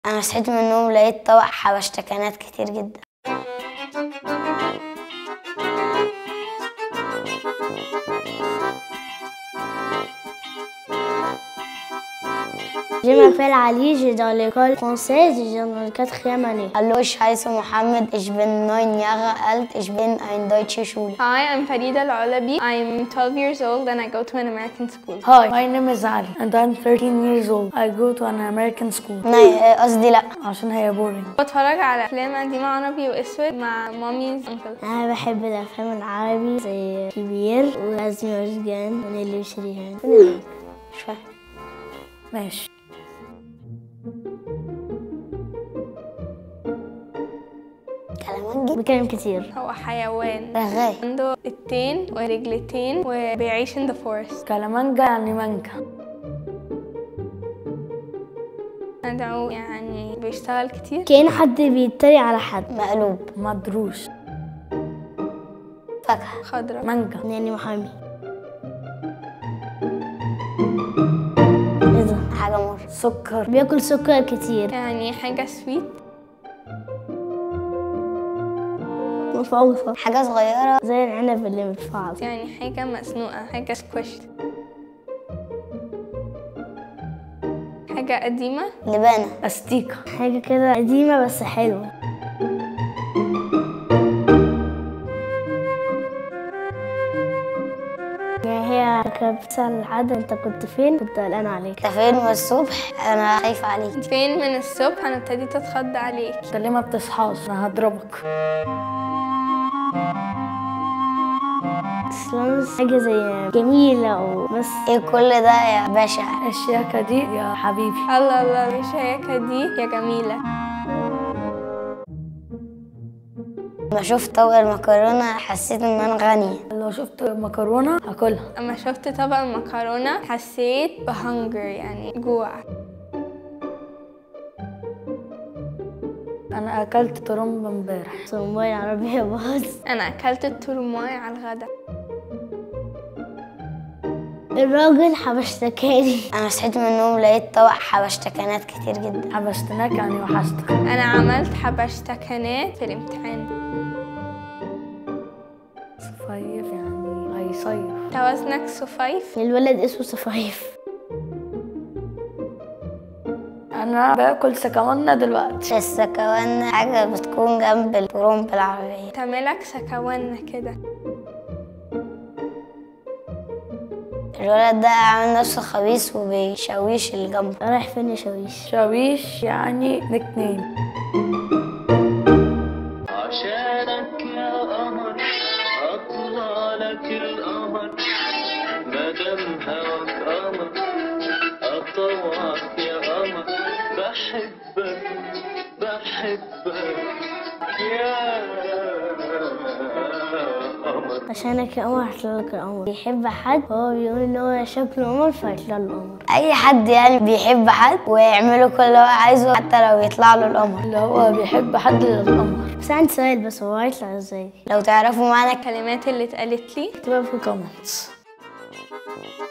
انا صحيت من النوم لقيت طبق حبشتكنات كتير جدا Je m'appelle Ali, j'ai dans l'école française, j'ai dans la quatrième année. Hallo, ich heiße Mohammed, ich bin neun Jahre alt, ich bin in deutsche Schule. Hi, I'm Farida Al-Alabi. I'm 12 years old and I go to an American school. Hi, my name is Ali and I'm 13 years old. I go to an American school ناي آه، قصدي لا عشان هي boring. بتفرج على افلام قديمة عربي واسود مع ماميز انكل أنا بحب الأفلام العربي زي كبير وعزمي وشجان ونيلي وشريهان مش فاهم ماشي كلامنجي بيتكلم كتير هو حيوان رغاي عنده التين ورجلتين وبيعيش in the forest كلامانجا يعني مانجا عنده يعني بيشتغل كتير كأن حد بيتريق على حد مقلوب مدروس فاكهة خضرا مانجا يعني محامي ايه ده؟ حاجة مر سكر بياكل سكر كتير يعني حاجة سويت مفعوصة حاجة صغيرة زي العنب اللي متفعص يعني حاجة مسنوقة حاجة سكوشت حاجة قديمة لبانة استيكة حاجة كده قديمة بس حلوة يعني هي كانت بتسأل حد انت كنت فين كنت قلقان عليك انت فين والصبح انا خايفة عليك فين من الصبح انا ابتديت اتخض عليك انت ليه ما بتصحاش انا هضربك سلامس حاجة زي جميلة وبس ايه كل ده يا باشا الشياكة دي يا حبيبي الله الله الشياكة دي يا جميلة لما شفت طبق المكرونة حسيت ان انا غنية لو شفت مكرونة هاكلها اما شفت طبق المكرونة حسيت بهنجر يعني جوع انا اكلت طرمب امبارح صماي عربية باظ انا اكلت الترماي على الغدا الراجل حبشتكاني انا صحيت من النوم لقيت طبق حبشتكنات كتير جدا حبشتناك يعني وحشتك انا عملت حبشتكنات في الامتحان صفيف يعني هيصيف انت وزنك سفيف الولد اسمه صفايف انا باكل سكمونة دلوقتي السكوان حاجة بتكون جنب البروم بالعربية تعملك سكونة كده الولد ده عامل نفسه خبيث وبيشويش اللي جنبه رايح فين يا شاويش شاويش يعني نيك نيم عشانك يا قمر اطلع لك القمر مادام هواك قمر اطوعك يا قمر بحبك بحبك يا قمر عشانك يا قمر هيطلع لك القمر بيحب حد هو بيقول ان هو شكله قمر فيطلع له القمر اي حد يعني بيحب حد ويعمله كل اللي هو عايزه حتى لو يطلع له القمر اللي هو بيحب حد للقمر بس عندي سؤال بس هو هيطلع ازاي؟ لو تعرفوا معنى الكلمات اللي اتقالت لي اكتبها في الكومنتس